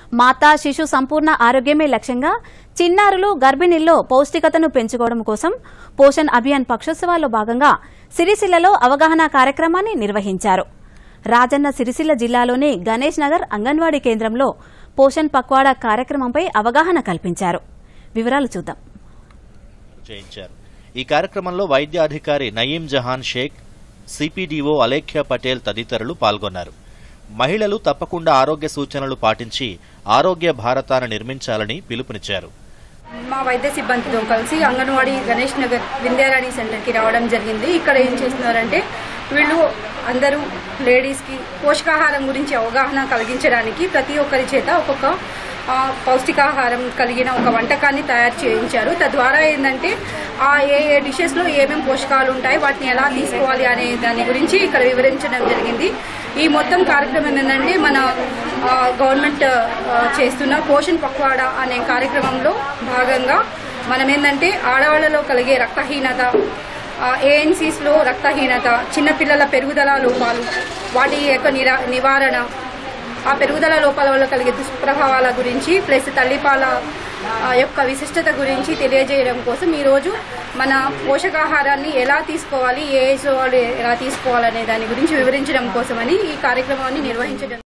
మాతా శిశు సంపూర్ణ ఆరోగ్యమే లక్ష్యంగా చిన్నారులు గర్భిణీల్లో పౌష్టికతను పెంచుకోవడం కోసం పోషణ్ అభియాన్ పక్షోత్సవాల్లో భాగంగా సిరిసిల్లలో అవగాహన కార్యక్రమాన్ని నిర్వహించారు రాజన్న సిరిసిల్ల జిల్లాలోని గణేష్ నగర్ అంగన్వాడీ కేంద్రంలో పోషణ్ పక్వాడా కార్యక్రమంపై అవగాహన కల్పించారు వివరాలు చూద్దాం చేయించారు ఈ కార్యక్రమంలో వైద్యాధికారి నయీం జహాన్ షేక్ సిపిడిఓ అలేఖ్య పటేల్ తదితరులు పాల్గొన్నారు మహిళలు తప్పకుండా ఆరోగ్య సూచనలు పాటించి ఆరోగ్య భారతాన్ని నిర్మించాలని పిలుపునిచ్చారు మా వైద్య సిబ్బందితో కలిసి అంగన్వాడీ గణేష్ నగర్ వింధ్యారాణి సెంటర్కి రావడం జరిగింది ఇక్కడ ఏం చేస్తున్నారంటే వీళ్ళు అందరూ లేడీస్కి పోషకాహారం గురించి అవగాహన కలిగించడానికి ప్రతి ఒక్కరి చేత ఒక్కొక్క ఆ, పౌష్టికాహారం కలిగిన ఒక వంటకాన్ని తయారు చేయించారు తద్వారా ఏంటంటే ఆ ఏ ఏ డిషెస్లో ఏమేమి పోషకాలు ఉంటాయి వాటిని ఎలా తీసుకోవాలి అనే దాని గురించి ఇక్కడ వివరించడం జరిగింది ఈ మొత్తం కార్యక్రమం ఏంటంటే మన ఆ, గవర్నమెంట్ ఆ, చేస్తున్న పోషణ్ పక్వాడా అనే కార్యక్రమంలో భాగంగా మనం ఏంటంటే ఆడవాళ్ళలో కలిగే రక్తహీనత ఏఎన్సీస్లో రక్తహీనత చిన్నపిల్లల పెరుగుదల లోపాలు వాటి యొక్క నిరా నివారణ ఆ పెరుగుదల లోపాల వల్ల కలిగే దుష్ప్రభావాల గురించి ప్లస్ తల్లిపాల ఆ, యొక్క విశిష్టత గురించి తెలియజేయడం కోసం ఈరోజు మన పోషకాహారాన్ని ఎలా తీసుకోవాలి ఏ ఏజ్ వాళ్ళు ఎలా తీసుకోవాలనే దాని గురించి వివరించడం కోసమని ఈ కార్యక్రమాన్ని నిర్వహించడం